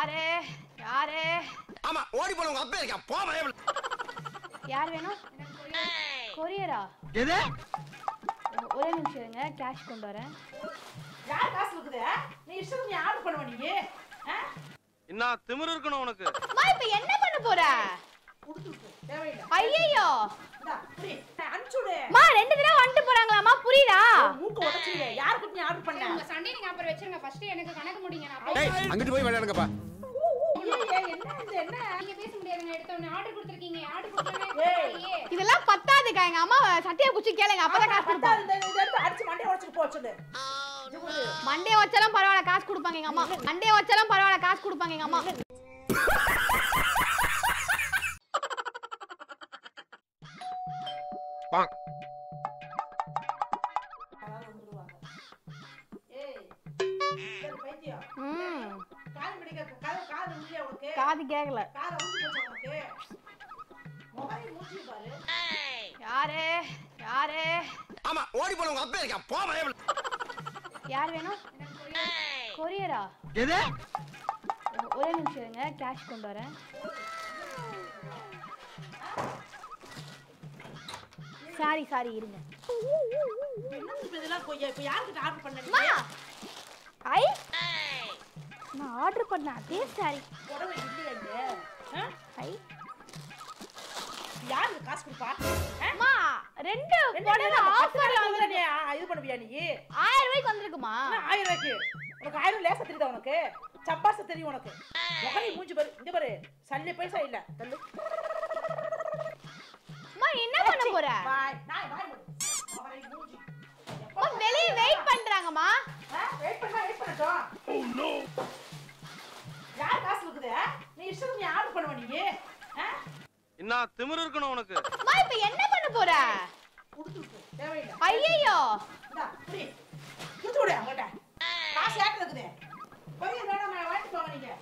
யாரு யாரு ஆமா ஓடி போன உங்க அப்பா இருக்கா போமா யார் வேணும் கொரியரா எது ஒரே நிமிஷம் இருங்க கேஷ் கொண்டு வரேன் யார் காசு இருக்குது நீ இஷ்டம் நீ ஆர்டர் பண்ணுவ நீ ஆ? என்ன திமிரு இருக்கணும் உனக்கு அம்மா இப்ப என்ன பண்ண போற கொடுத்துருக்கு தேவையில்லை ஐயோ இந்தா, புடி. நான் அனுப்பிச்சுடு அம்மா ரெண்டு தடவை வந்துட்டு போறாங்களாம்மா புரியுதா மூக்க உடச்சிடு யாருக்கு நீ ஆர்டர் பண்ண உங்க சண்டே நீங்க அப்புறம் வச்சிருங்க ஃபர்ஸ்ட் எனக்கு கணக்கு முடிங்க நான் ஏய் அங்கிட்டு போய் விளையாடுங்கப்பா ஐயே, என்ன இது என்ன நீங்க பேச முடியாதுங்க எடுத்த உடனே ஆர்டர் கொடுத்துருக்கீங்க ஆர்டர் கொடுத்தோன்னே ஏய். ஐயே. இதெல்லாம் பத்தாதுக்கா எங்க அம்மா சட்டையை குச்சி கேளுங்க அப்பதான் காசு பத்தா கொடுப்பாங்க இந்த இதை எடுத்து அடிச்சு மண்டையை உடச்சிட்டு போ சொல்லு இது கொடு. மண்டே வச்சாலும் பரவாயில்ல காசு கொடுப்பாங்க எங்க அம்மா மண்டே வச்சாலும் பரவாயில்ல காசு கொடுப்பாங்க எங்க அம்மா அதாவது வந்துருவாங்க. ஏய், சரி, பைத்தியம். ம் காது பிடிக்க காது காது இல்லையா உனக்கு காது கேக்கல காது அவுஞ்சு போச்சா உனக்கு முகரையும் மூச்சு பாரு யாரு யாரு ஆமா ஓடி போன உங்க அப்பா இருக்கா போமா யார் வேணும் கொரியரா எது ஒரே நிமிஷம் இருங்க கேஷ் கொண்டு வரேன் சாரி சாரி இருங்க என்ன இப்ப இதெல்லாம் கொய்யா இப்ப யாருக்கு ஆர்டர் பண்ண நீ? அம்மா ஐ நான் ஆர்டர் பண்ண அதே சாரி புடவை இல்லையா இங்க? ஆ? ஐ யாருக்கு காசு கொடுப்பா ஆ? அம்மா ரெண்டு ரெண்டு புடவை பேரும் பத்து ஆஃபர் நாள் வந்து நீ, ஆ, இது பண்ணுவியா நீ ஆயிரம் ரூபாய்க்கு வந்திருக்குமா என்ன ஆயிரம் ரூபாய்க்கு உனக்கு ஆயிரம் லேசா தெரியுதா உனக்கு சப்பாச தெரியும் உனக்கு முகரை மூஞ்சி பாரு இங்க பாரு சல்லி பைசா இல்ல தள்ளு அம்மா என்ன பண்ண போற பாய் நாய் பாய் மூடு. முகரை மூஞ்சி அம்மா வெளிய வெயிட் பண்றாங்கம்மா வெயிட் பண்ணா வெயிட் பண்ணட்டும் யார் காசு இருக்குது நீ இஷ்டம் நீ ஆர்டர் பண்ணுவ நீ ஆ? என்ன திமிரு இருக்கணும் உனக்கு அம்மா இப்ப என்ன பண்ண போற கொடுத்துருக்கு தேவையில்லை ஐயோ இந்தா, புடி. கொடுத்து விடு அவங்கள்ட்ட. காசு யார்கிட்ட இருக்குது? பொரியல் வேணாமா? வாங்கிட்டு போங்க நீங்க.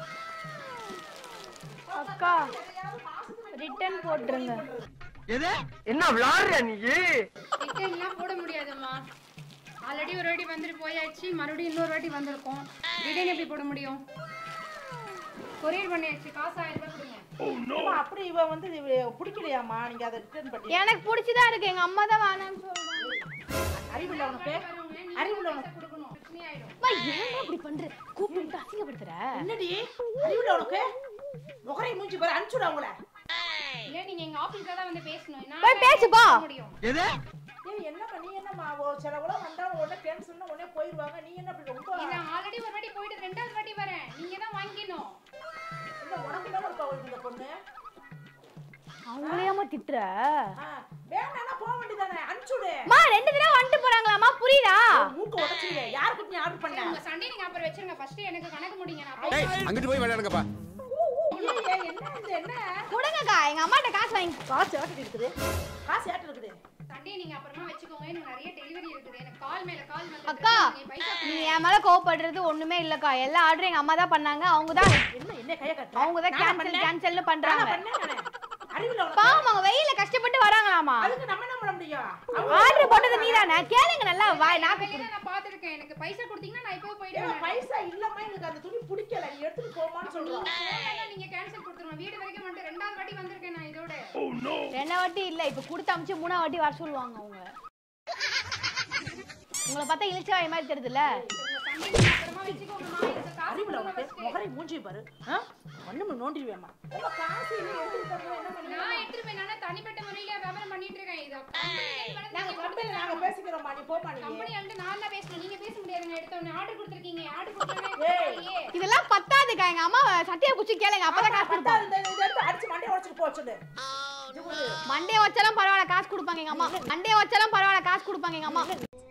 அக்கா எதையாவது மாசத்துக்கு ரிட்டர்ன் போட்டுருங்க எது என்ன விளையாடுறியா நீ ரிட்டர்ன்லாம் போட முடியாதும்மா ஆல்ரெடி ஒரு வாட்டி வந்துட்டு போயாச்சு மறுபடியும் இன்னொரு வாட்டி வந்திருக்கோம் ரிட்டர்ன் எப்படி போட முடியும் கொரியர் பண்ணியாச்சு காசு ஆயிரம் ரூபாய் கொடுங்க அம்மா, அப்படி இவ வந்து இவ பிடிக்கலையாம்மா நீங்க அதை ரிட்டர்ன் பண்ணி எனக்கு பிடிச்சதா இருக்கு எங்க அம்மா தான் வேணாம்னு சொல்றாங்க அறிவில்ல உனக்கு வருவாங்க, நீங்க அறிவுள்ள காசை உனக்கு கொடுக்கணும் பிரச்சனை ஆயிடும் அம்மா ஏன் அப்படி பண்ற கூப்பிட்டு அசிங்கப்படுத்துற என்னடி அறிவில்ல உனக்கு முகரை மூஞ்சி பாரு அனுப்பிச்சுடு அவங்கள இல்ல நீங்க எங்க ஆபீஸ்ல தான் வந்து பேசணும் நான் போய் பேசு போ. பேச முடியும் எது ஏய் என்னம்மா நீ என்னம்மா ஓ சிலவெல்லாம் வந்தா உடனே கேன்சல்னா உடனே போயிடுவாங்க நீ என்ன அப்படி ரொம்ப இது ஆல்ரெடி ஒரு வாட்டி போயிட்டு ரெண்டாவது வாட்டி வரேன் நீங்க தான் வாங்கிக்கணும் இல்ல உனக்கு தான் இருக்கா அவளுக்கு இந்த பொண்ணு அவங்களையாம திட்டுற ஆ, வேணாம்னா போக வேண்டியதானே அனுப்பிச்சுடு அம்மா ரெண்டு தடவை வந்துட்டு போறாங்களாம்மா புரியுதா மூக்க உடச்சிடு யாருக்கு நீ ஆர்டர் பண்ண உங்க சண்டே நீங்க அப்புறம் வச்சிருங்க ஃபர்ஸ்ட் எனக்கு கணக்கு முடிங்க நான் ஏய் அங்கிட்டு போய் விளையாடுங்கப்பா ஐயே, என்ன இது என்ன கொடுங்கக்கா எங்க அம்மாட்ட காசு வாங்கி காசு யார்கிட்ட இருக்குது காசு யார்கிட்ட இருக்குது சண்டே நீங்க அப்புறமா வச்சுக்கோங்க எனக்கு நிறைய டெலிவரி இருக்குது எனக்கு கால் மேல கால் வந்து அக்கா பைசா நீ என் மேல கோவப்படுறது ஒண்ணுமே இல்லக்கா எல்லா ஆர்டரும் எங்க அம்மா தான் பண்ணாங்க அவங்க தான் என்ன என்ன கைய கட்ட அவங்க தான் கேன்சல் கேன்சல்னு பண்றாங்க அறிவுல உனக்கு பாவம் அவங்க வெயில கஷ்டப்பட்டு வராங்களாமா அதுக்கு நம்ம என்ன பண்ண முடியும் அவங்க ஆர்டர் போட்டது நீதானே கேளுங்க நல்லா வாய் நாக்கு வெளியில நான் பாத்துருக்கேன் எனக்கு பைசா கொடுத்தீங்கன்னா நான் இப்போ ஏம்மா, போயிடுவேன் பைசா இல்லம்மா எங்களுக்கு அந்த துணி பிடிக்கல நீ எடுத்துட்டு போமான்னு சொல்றோம் போகலைன்னா நீங்க கேன்சல் கொடுத்துருவோம் வீடு வரைக்கும் வந்துட்டு ரெண்டாவது வாட்டி வந்திருக்கேன் நான் இதோட ரெண்டாவது வாட்டி இல்ல இப்ப கொடுத்து அமிச்சு மூணாவது வாட்டி வர சொல்லுவாங்க அவங்க உங்களை பார்த்தா இழிச்சவாய் மாதிரி தெரியுதுல்ல உங்க சண்டே நீங்க அப்புறமா வச்சுக்கோங்கம்மா எனக்கு காசு அறிவுல கொடுங்க உனக்கு first. முகரை மூஞ்சி பாரு ஒண்ணுமே நோண்டிடுவேம்மா ஏம்மா, காசு இல்லை எடுத்துட்டு போறது என்ன பண்ணுவீங்க? நான் எடுத்துட்டு போய் நானா தனிப்பட்ட முறையில வியாபாரம் பண்ணிட்டு இருக்கேன் இது நாங்க கம்பெனி நாங்க பேசிக்கிறோம்மா நீ போமா நீ கம்பெனி வந்து நான் தான் பேசணும் நீங்க பேச முடியாதுங்க எடுத்த உடனே ஆர்டர் கொடுத்துருக்கீங்க ஆர்டர் கொடுத்தோன்னே ஏய். பரவாயில்லையே. இதெல்லாம் பத்தாதுக்கா எங்க அம்மா சட்டையை குச்சி கேளுங்க அப்பதான் காசு பத்தா கொடுப்பாங்க இந்த இதை எடுத்து அடிச்சு மண்டையை உடச்சிட்டு போ சொல்லு இது கொடு. மண்டே வச்சாலும் பரவாயில்ல காசு கொடுப்பாங்க எங்க அம்மா மண்டே வச்சாலும் பரவாயில்ல காசு கொடுப்பாங்க எங்க அம்மா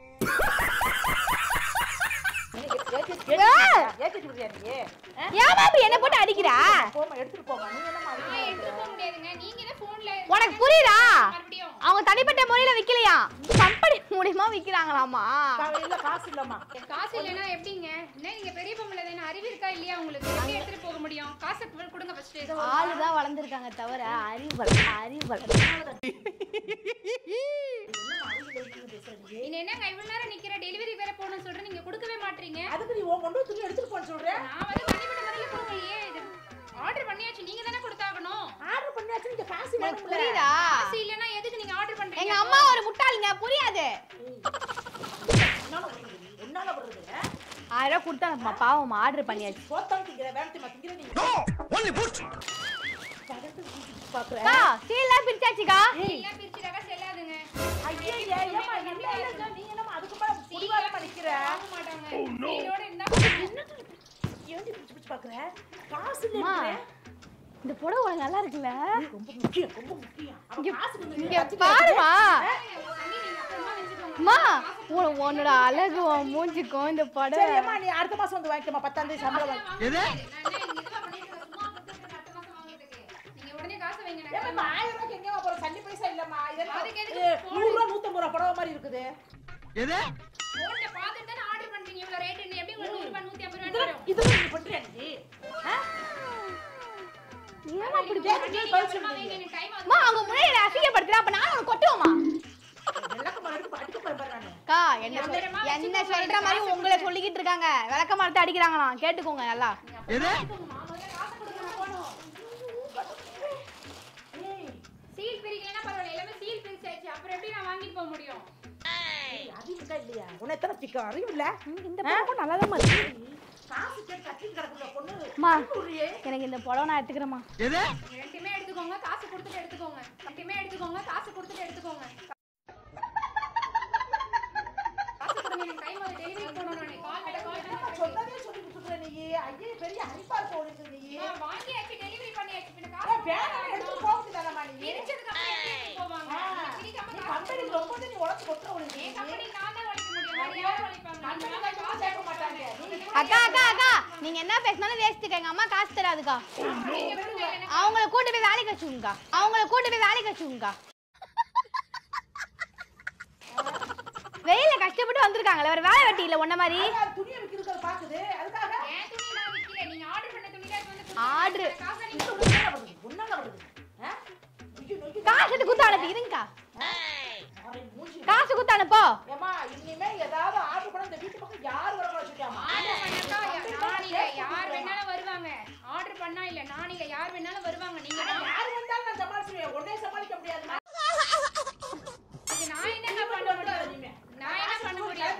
ஏத்தி- ஏத்தி- ஏத்திட்டு விடுறியா நீ? ஆ? ஏமா இப்படி என்ன போட்டு அடிக்கிறா போம்மா, எடுத்துட்டு போம்மா. நீ என்னம்மா நான் அதுக்கு எடுத்துட்டு போக முடியாதுங்க நீங்க தான் போன்ல உனக்கு புரியுதா மறுபடியும் அவங்க தனிப்பட்ட முறையில விக்கலையா கம்பெனி மூலியமா விக்கிறாங்களாமா கா- இல்ல காசு இல்லம்மா காசு இல்லைன்னா எப்படிங்க என்ன நீங்க பெரிய பொம்பளை தானே அறிவு இருக்கா இல்லையா உங்களுக்கு எப்படி எடுத்துட்டு போக முடியும் காசை கு- கொடுங்க ஃபர்ஸ்ட் ஆளுதான் வளர்ந்துருக்காங்க தவிர அறிவல் அறிவல் நீங்க என்னங்க இவ்வளவு நேரம் நிக்கிற டெலிவரி வேற போகணும்னு சொல்றேன் நீங்க கொடுக்கவே மாட்டீங்க அதுக்கு நீ உன் கொண்டு வந்து துணி எடுத்துட்டு போன்னு சொல்ற நான் வந்து தனிப்பட்ட முறையில கொடுங்க காசு உனக்கு வேணும்ல புரியுதா காசு இல்லைன்னா எதுக்கு நீங்க ஆர்டர் பண்றீங்க எங்க அம்மா ஒரு முட்டாளுங்க புரியாது என்னால வருது என்னால வருது ஆயிரம் ரூபாய் கொடுத்தாங்கம்மா பாவம் ஆர்டர் பண்ணியாச்சு சோத்தாலும் திங்கிற வேணாம் திங்கிற நீ நோ ஒன்லி புட் படத்தை பாக்குற அக்கா சீலாம் பிரிச்சாச்சுக்கா இல்ல பிரிச்சுட்டாக்கா செல்லாதுங்க ஐயே ஏமா என்ன இல்ல நீ என்னமா அதுக்கு மேல புடிவாத பண்ணிக்கிற வாங்க மாட்டாங்க சீலோட இருந்தா ஏன்டி பிடிச்சு பிடிச்சு பாக்குற காசு அம்மா இல்ல இந்த புடவை உனக்கு நல்லா இருக்குல்ல ரொம்ப முக்கியம் ரொம்ப முக்கியம் அவ இங்க காசு கொஞ்சம் இங்க வச்சுக்க. பாருமா தண்ணி நீங்க அப்புறமா வச்சுக்கோங்க அம்மா உன- உன்னோட அழகு உன் மூஞ்சிக்கும் இந்த சரி புடவை அம்மா நீ அடுத்த மாசம் வந்து வாங்கிக்கமா பத்தாம் தேதி சம்பளம் வாங்கி எது நான் என்ன இங்க இதுவா பண்ணிட்டு இருக்கேன், சும்மா கொடுத்துட்டு அடுத்த மாசம் வாங்குறதுக்கு நீங்க உடனே காசு வைங்க நான் ஏம்மா, கிளம்புறேன். ஆயிரம் ரூபாய்க்கு எங்கேம்மா போற சல்லி பைசா இல்லம்மா இதெல்லாம் அதுக்கு எதுக்கு ஏ, phone? நூறு ரூபா நூத்தம்பது ரூபா புடவை மாதிரி இருக்குது எது போன்ல பார்த்துட்டு தானே ஆர்டர் பண்றீங்க இவ்வளவு ரேட் எப்படி உங்களுக்கு நூறு ரூபாய் நூத்தி ஐம்பது ரூபாய் இதெல்லாம் வரும் இதெல்லாம் நீ பண்றியா நீ ஆ? ஏமா இப்படி கேட்டு நீங்க கேட்டு பதில் அப்புறமா சொல்லுங்க. வைங்க, எனக்கு time ஆகுது. அம்மா அவங்க முன்னாடி அசிங்கப்படுத்துறா அப்ப நான் உனக்கு கொட்டுவோமா விளக்கமா எடுத்து அடிக்க போறேன் பாரு நானு. அக்கா என்ன சொல்- என்ன சொல்ற மாதிரி உங்களை சொல்லிக்கிட்டு இருக்காங்க விளக்க மரத்தை அடிக்கிறாங்களாம் கேட்டுக்கோங்க நல்லா எது நான் முதல்ல காசு கொடுங்க, நான் போகணும். ஏய், சீல் பிரிக்கலைன்னா பரவாயில்ல எல்லாமே சீல் பிரிச்சாச்சு அப்புறம் எப்படி நான் வாங்கிட்டு போக முடியும் ஏய், அறிவு இருக்கா இல்லையா? உன்னை எத்தனை சிக்கம் அறிவு இல்ல? இந்த புடவை நல்லா தான் இருக்கு காசு கேட்டு கத்திட்டு கிடக்குற பொண்ணு. அம்மா. அறிவு இல்லையே. எனக்கு இந்த புடவை நான் எடுத்துக்கிறேம்மா எது நீங்க ரெண்டுமே எடுத்துக்கோங்க காசு கொடுத்துட்டு எடுத்துக்கோங்க ரெண்டுமே எடுத்துக்கோங்க காசு கொடுத்துட்டு எடுத்துக்கோங்க காசு கொடுங்க எனக்கு டைம் ஆகுது டெலிவரி போகணும் நான் கால் பண்ண கால் என்னம்மா பண்ண சொன்னதே சொல்லிட்டு இருக்கிற நீ? ஐயே, பெரிய அறிவா இருக்க உனக்கு நீ. நான் வாங்கியாச்சு டெலிவரி பண்ணியாச்சு பின்ன ஏய், காசு வேணாம்னு எடுத்துட்டு போக வேண்டியதானம்மா நீ? பிரிச்சதுக்கு அப்புறம் எப்படி எடுத்துட்டு போவாங்க ஆ, பிரிக்காம நீ காசு கம்பெனிக்கு ரொம்ப தான் நீ உழைச்சு கொட்டுற உனக்கு என் நீ. கம்பெனி நான் தான் உழைக்க முடியும் வேற யாரும் உழைப்பாங்க கம்பெனில நான் தான் காசு கேட்க மாட்டாங்க. நீ அக்கா அக்கா அக்கா நீங்க என்ன பேசினாலும் வேஸ்ட்டுக்கா எங்க அம்மா காசு தராதுக்கா நீங்க கொடுங்க எனக்கு அவங்கள கூட்டு போய் வேலைக்கு வச்சுக்கா அவங்கள கூட்டு போய் வேலைக்கு வச்சுக்கா வெயில கஷ்டப்பட்டு வந்திருக்காங்களே வேற வேலை வெட்டி இல்ல உன்ன மாதிரி அது துணியை விக்கிறதுக்கு பாக்குது அதுக்காக என் துணி நான் விக்கல நீங்க ஆர்டர் பண்ண துணி தான் வந்து ஆர்டர் காசை நீங்க இது உன்னால வருது உன்னால வருது ஆ? ஐயோ, ஐயோ, காசு எடுத்து குத்து அனுப்பி இருங்கக்கா அவரை மூஞ்சி காசு குத்து அனுப்போ ஏம்மா இனிமே ஏதாவது ஆர்டர் பண்ண இந்த வீட்டு பக்கம் யார் வர வச்சுட்டாமா ஆர்டர் பண்ணாக்கா நான் இல்ல யார் வேணாலும் வருவாங்க ஆர்டர் பண்ணா இல்ல நான் இல்ல யார் வேணாலும் வருவாங்க நீங்க தான் யார் வந்தாலும் நான் சமாளிச்சுவேன் உடனே சமாளிக்க முடியாதுமா இது நான் என்னங்க பண்ண முடியும் நான் என்ன பண்ண முடியும்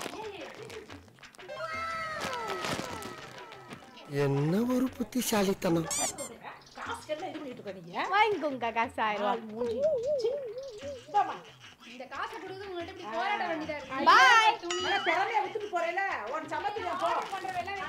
என்ன ஒரு புத்திசாலித்தனம் காசு என்ன இது பண்ணிட்டு இருக்க நீங்க வாங்கிக்கோங்க காசு ஆயிரம் ரூபாய் ஆள் மூஞ்சி சி, இந்தாம்மா. இந்த காசை கொடுத்து உங்கள்ட்ட இப்படி போராட வேண்டியதா இருக்கு பாய் துணி ஆனா திறமையா வித்துட்டு போறேல உன் சமைக்கிறேன் போ ஆர்டர் பண்றதெல்லாம்